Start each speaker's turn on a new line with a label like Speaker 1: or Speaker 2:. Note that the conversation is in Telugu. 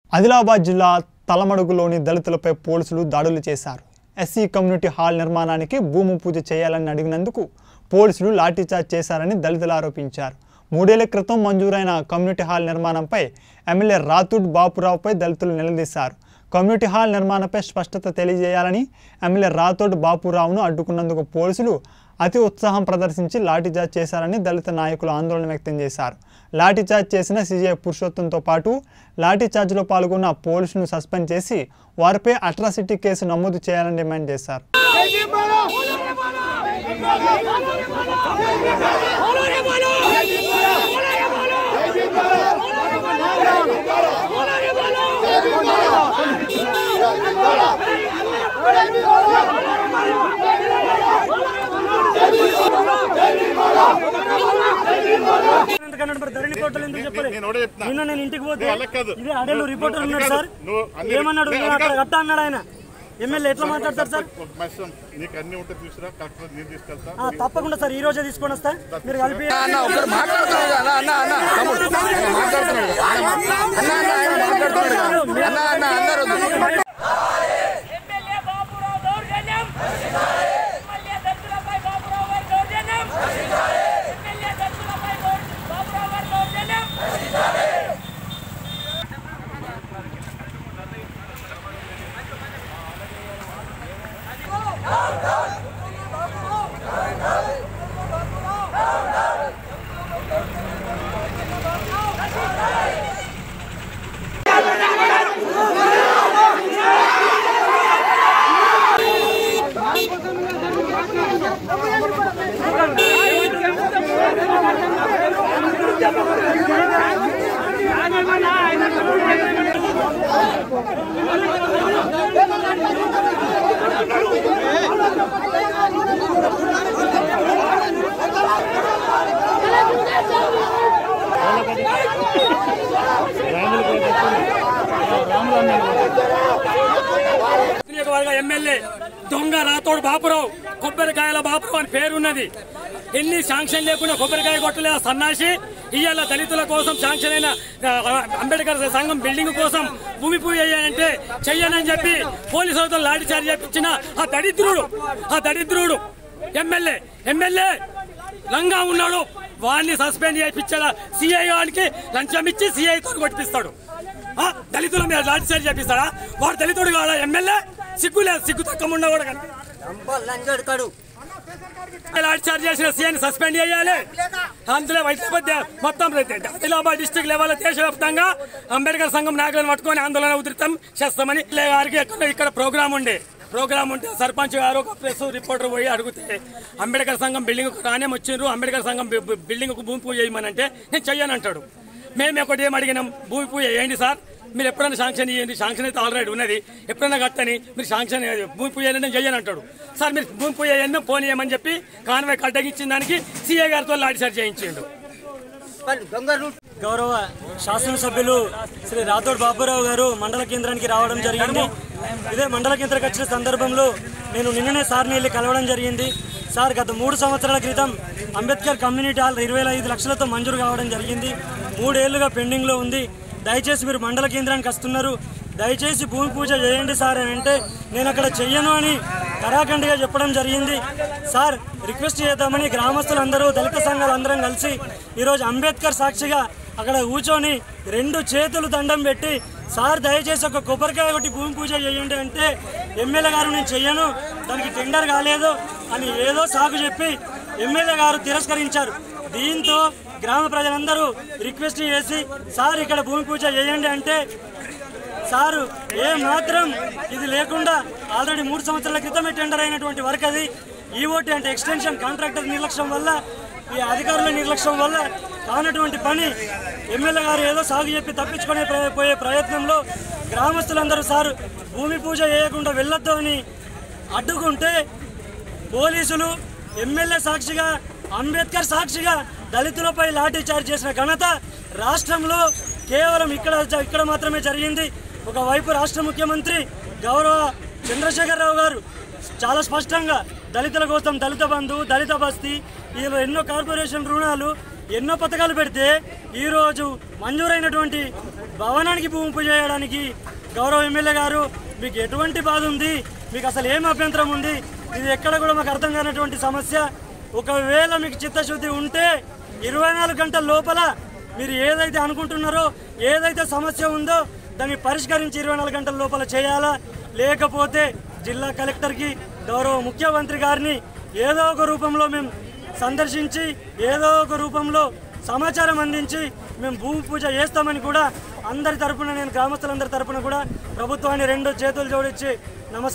Speaker 1: ఆదిలాబాద్ జిల్లా తలమడుగులోని దళితులపై పోలీసులు దాడులు చేశారు ఎస్సీ కమ్యూనిటీ హాల్ నిర్మాణానికి భూమి పూజ చేయాలని అడిగినందుకు పోలీసులు లాఠీచార్జ్ చేశారని దళితులు ఆరోపించారు మూడేళ్ల క్రితం మంజూరైన కమ్యూనిటీ హాల్ నిర్మాణంపై ఎమ్మెల్యే రాతుడ్ బాపురావుపై దళితులు నిలదీశారు కమ్యూనిటీ హాల్ నిర్మాణంపై స్పష్టత తెలియజేయాలని ఎమ్మెల్యే రాథోడ్ బాపురావును అడ్డుకున్నందుకు పోలీసులు అతి ఉత్సాహం ప్రదర్శించి లాఠీచార్జ్ చేశారని దళిత నాయకులు ఆందోళన వ్యక్తం చేశారు లాఠీచార్జ్ చేసిన సీజే పురుషోత్తంతో పాటు లాఠీచార్జ్లో పాల్గొన్న పోలీసును సస్పెండ్ చేసి వారిపై అట్రాసిటీ కేసు నమోదు చేయాలని డిమాండ్ చేశారు
Speaker 2: ఎందుకన్నాడు మరి ధరణి పోర్టల్ ఎందుకు చెప్పలేదు
Speaker 3: నేను ఒకటే చెప్తున్నా.
Speaker 2: నిన్న నేను ఇంటికి పోతే
Speaker 3: నువ్వు అలా కాదు.
Speaker 2: ఇదే అడేలు రిపోర్టర్
Speaker 3: నువ్వు
Speaker 2: ఉన్నాడు
Speaker 3: అది
Speaker 2: సార్
Speaker 3: కాదు. నువ్వు అన్ని-
Speaker 2: ఏమన్నాడు
Speaker 3: నువ్వు
Speaker 2: నేను
Speaker 3: అది
Speaker 2: అక్కడ
Speaker 3: కాదు.
Speaker 2: కట్టా అన్నాడు ఆయన ఎమ్మెల్యే ఎట్లా మాట్లాడతారు సార్
Speaker 3: ఒక మత్స్యం నీకు అన్ని ఉంటే తీసుకురా కరెక్ట్ నేను తీసుకెళ్తా
Speaker 2: ఆ, తప్పకుండా సార్ ఈ రోజే తీసుకొని వస్తా మీరు కలిపి
Speaker 4: అన్న ఒకరు మాట్లాడుతున్నాడు కదా అన్న అన్న తమ్ముడు ఆయన మాట్లాడుతున్నాడు కదా. అన్న అన్న అన్న ఆయన మాట్లాడుతున్నాడు కదా. అన్న అన్న అందరూ
Speaker 5: ఎమ్మెల్యే బాబురావు దౌర్జన్యం ఎమ్మెల్యే దత్తులపై బాబురావు గారి దౌర్జన్యం ఎమ్మెల్యే దత్తులపై దౌర్- బాబురావు గారి దౌర్జన్యం
Speaker 2: నియోజకవర్గ ఎమ్మెల్యే దొంగ రాతోడు బాపురావు కొబ్బరికాయల బాపురావు అని పేరున్నది ఎన్ని శాంక్షన్ లేకుండా కొబ్బరికాయ కొట్టలే ఆ సన్నాసి ఇవాళ దళితుల కోసం శాంక్షన్ అయిన ఆ, అంబేద్కర్ సంఘం బిల్డింగ్ కోసం భూమి పూజ చేయాలంటే చెయ్యనని చెప్పి పోలీసులతో లాఠీచార్జ్ చేపించిన ఆ దరిద్రుడు ఆ దరిద్రుడు ఎమ్మెల్యే ఎమ్మెల్యే లంగా ఉన్నాడు వాడిని సస్పెండ్ చేయించాలా సిఐ వాడికి లంచం ఇచ్చి సిఐతో కొట్టిపిస్తాడు ఆ, దళితుల మీద లాఠీచార్జ్ చేపిస్తాడా వాడు దళితుడు కాడా ఎమ్మెల్యే సిగ్గు లేదు సిగ్గు తక్కువ ఉన్నా కూడా కానీ లాఠీచార్జ్ చేసిన సీఎన్ సస్పెండ్ చేయాలి అందులో వైద్య మొత్తం ఆదిలాబాద్ డిస్టిక్ లెవెల్ దేశవ్యాప్తంగా అంబేద్కర్ సంఘం నాయకులను పట్టుకొని ఆందోళన ఉధృతం చేస్తామని లే గారికి ఎక్కడ ఇక్కడ ప్రోగ్రామ్ ఉండే ప్రోగ్రామ్ ఉంటే సర్పంచ్ గారు ఒక ప్రెస్ రిపోర్టర్ పోయి అడిగితే అంబేద్కర్ సంఘం బిల్డింగ్ రానే వచ్చిండ్రు అంబేద్కర్ సంఘం బిల్డింగ్ కు భూమి పూజ చేయమనంటే నేను చెయ్యనంటాడు మేము ఒకటి ఏం అడిగినాం భూమి పూజ చేయండి సార్ మీరు ఎప్పుడైనా శాంక్షన్ ఇవ్వండి శాంక్షన్ అయితే ఆల్రెడీ ఉన్నది ఎప్పుడైనా కట్టని మీరు శాంక్షన్ భూమి పూజ నేను చెయ్యను అంటాడు సార్ మీరు భూమి పూజ చేయండి పోనీ చేయమని చెప్పి కాన్వాయ్ కట్టగించిన దానికి సీఏ గారితో లాఠీచార్జ్ చేయించిండు గౌరవ శాసనసభ్యులు శ్రీ రాథోడ్ బాబురావు గారు మండల కేంద్రానికి రావడం జరిగింది ఇదే మండల కేంద్రానికి వచ్చిన సందర్భంలో నేను నిన్ననే సార్ని వెళ్ళి కలవడం జరిగింది సార్ గత మూడు సంవత్సరాల క్రితం అంబేద్కర్ కమ్యూనిటీ హాల్ ఇరవై ఐదు లక్షలతో మంజూరు కావడం జరిగింది మూడేళ్లుగా పెండింగ్లో ఉంది దయచేసి మీరు మండల కేంద్రానికి వస్తున్నారు దయచేసి భూమి పూజ చేయండి సార్ అని అంటే నేను అక్కడ చెయ్యను అని కరాఖండిగా చెప్పడం జరిగింది సార్ రిక్వెస్ట్ చేద్దామని గ్రామస్తులందరూ దళిత సంఘాలు అందరం కలిసి ఈరోజు అంబేద్కర్ సాక్షిగా అక్కడ కూర్చొని రెండు చేతులు దండం పెట్టి సార్ దయచేసి ఒక కొబ్బరికాయ కొట్టి భూమి పూజ చేయండి అంటే ఎమ్మెల్యే గారు నేను చెయ్యను దానికి టెండర్ కాలేదు అని ఏదో సాకు చెప్పి ఎమ్మెల్యే గారు తిరస్కరించారు దీంతో గ్రామ ప్రజలందరూ రిక్వెస్ట్ చేసి సార్ ఇక్కడ భూమి పూజ చేయండి అంటే సారు ఏ మాత్రం ఇది లేకుండా ఆల్రెడీ మూడు సంవత్సరాల క్రితమే టెండర్ అయినటువంటి వర్క్ అది ఈఓటీ అంటే ఎక్స్టెన్షన్ కాంట్రాక్టర్ నిర్లక్ష్యం వల్ల ఈ అధికారుల నిర్లక్ష్యం వల్ల కానటువంటి పని ఎమ్మెల్యే గారు ఏదో సాగు చెప్పి తప్పించుకునే ప్ర- పోయే ప్రయత్నంలో గ్రామస్తులందరూ సార్ భూమి పూజ చేయకుండా వెళ్ళొద్దు అని అడ్డుకుంటే పోలీసులు ఎమ్మెల్యే సాక్షిగా అంబేద్కర్ సాక్షిగా దళితులపై లాఠీ చార్జ్ చేసిన ఘనత రాష్ట్రంలో కేవలం ఇక్కడ ఇక్కడ మాత్రమే జరిగింది ఒకవైపు రాష్ట్ర ముఖ్యమంత్రి గౌరవ చంద్రశేఖరరావు గారు చాలా స్పష్టంగా దళితుల కోసం దళిత బంధు దళిత బస్తీ ఇలా ఎన్నో కార్పొరేషన్ రుణాలు ఎన్నో పథకాలు పెడితే ఈరోజు మంజూరైనటువంటి భవనానికి భూమి పూజ చేయడానికి గౌరవ ఎమ్మెల్యే గారు మీకు ఎటువంటి బాధ ఉంది మీకు అసలు ఏం అభ్యంతరం ఉంది ఇది ఎక్కడ కూడా మాకు అర్థం కానటువంటి సమస్య ఒకవేళ మీకు చిత్తశుద్ధి ఉంటే ఇరవై నాలుగు గంటల లోపల మీరు ఏదైతే అనుకుంటున్నారో ఏదైతే సమస్య ఉందో దాన్ని పరిష్కరించి ఇరవై నాలుగు గంటల లోపల చేయాలా లేకపోతే జిల్లా కలెక్టర్కి గౌరవ ముఖ్యమంత్రి గారిని ఏదో ఒక రూపంలో మేము సందర్శించి ఏదో ఒక రూపంలో సమాచారం అందించి మేము భూమి పూజ చేస్తామని కూడా అందరి తరపున నేను గ్రామస్తులందరి తరపున కూడా ప్రభుత్వాన్ని రెండు చేతులు జోడించి నమస్కారం